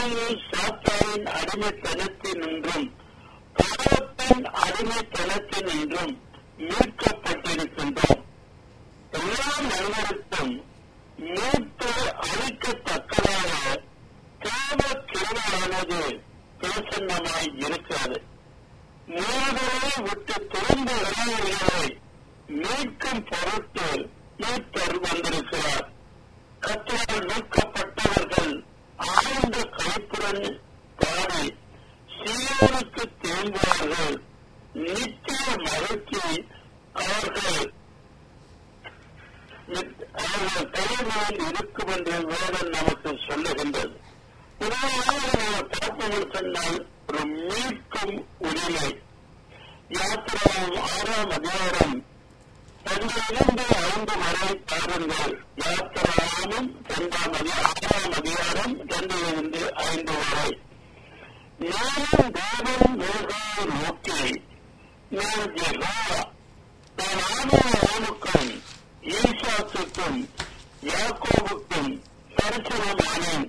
பூமியில் சாத்தானின் அடிமைத்தனத்தினின்றும் பாவத்தின் அடிமைத்தனத்தினின்றும் மீட்கப்பட்டிருக்கின்றோம் எல்லா மனிதருக்கும் மீட்பு அளிக்கத்தக்கதாக தேவ கிருமையானது பிரசன்னமாய் இருக்கிறது மூவரை விட்டு திரும்ப இளைஞர்களை மீட்கும் பொருட்டு மீட்பர் வந்திருக்கிறார் கத்தரால் மீட்கப்பட்டவர்கள் ஆழ்ந்த கழிப்புடன் பாடி சீரனுக்கு திரும்புவார்கள் நித்திய மகிழ்ச்சி அவர்கள் அவர்கள் தலைமையில் இருக்கும் என்று வேதம் நமக்கு சொல்லுகின்றது உதாரணமாக நாம் பார்ப்போம் சொன்னால் ஒரு மீட்கும் உரிமை யாத்திராவும் ஆறாம் அதிகாரம் பதினிரண்டு ஐந்து வரை பாருங்கள் யாத்திராவும் இரண்டாம் அதி ஆறாம் அதிகாரம் இரண்டிலிருந்து ஐந்து வரை நானும் தேவன் மேகாவை நோக்கி நான் யெகோவா நான் ஆதாரமுக்கும் ஈசாத்துக்கும் யாக்கோவுக்கும் தரிசனமானேன்